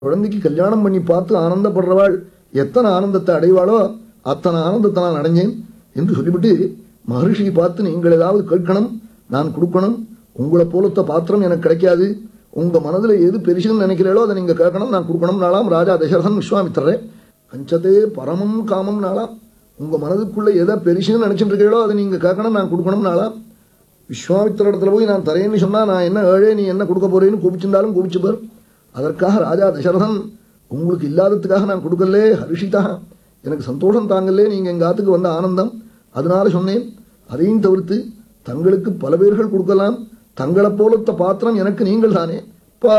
குழந்தைக்கு கல்யாணம் பண்ணி பார்த்து ஆனந்தப்படுறவாள் எத்தனை ஆனந்தத்தை அடைவாளோ அத்தனை ஆனந்தத்தை நான் அடைஞ்சேன் என்று சொல்லிவிட்டு மகர்ஷியை பார்த்து நீங்கள் ஏதாவது கேட்கணும் நான் கொடுக்கணும் உங்களை போலத்த பாத்திரம் எனக்கு கிடைக்காது உங்க மனதுல எது பெருசுன்னு நினைக்கிறீங்களோ அதை நீங்க கேட்கணும் நான் கொடுக்கணும் நாளாம் ராஜா தசரதன் விஸ்வாமித்திரரே கஞ்சதே பரமம் காமம் நாளாம் உங்க மனதுக்குள்ள எதை பெருசுன்னு நினைச்சிட்டு இருக்கீங்களோ அதை நீங்க கேட்கணும் நான் கொடுக்கணும் நாளாம் விஸ்வாமித்திர இடத்துல போய் நான் தரேன்னு சொன்னா நான் என்ன ஏழே நீ என்ன கொடுக்க போறேன்னு கூப்பிச்சிருந்தாலும் கூப்பிச்சுப்பார் அதற்காக ராஜா தசரதன் உங்களுக்கு இல்லாததுக்காக நான் கொடுக்கலே ஹரிஷிதா எனக்கு சந்தோஷம் தாங்கலே நீங்க எங்க ஆத்துக்கு வந்த ஆனந்தம் அதனால சொன்னேன் அதையும் தவிர்த்து தங்களுக்கு பல பேர்கள் கொடுக்கலாம் தங்களைப் போலத்த பாத்திரம் எனக்கு நீங்கள் தானே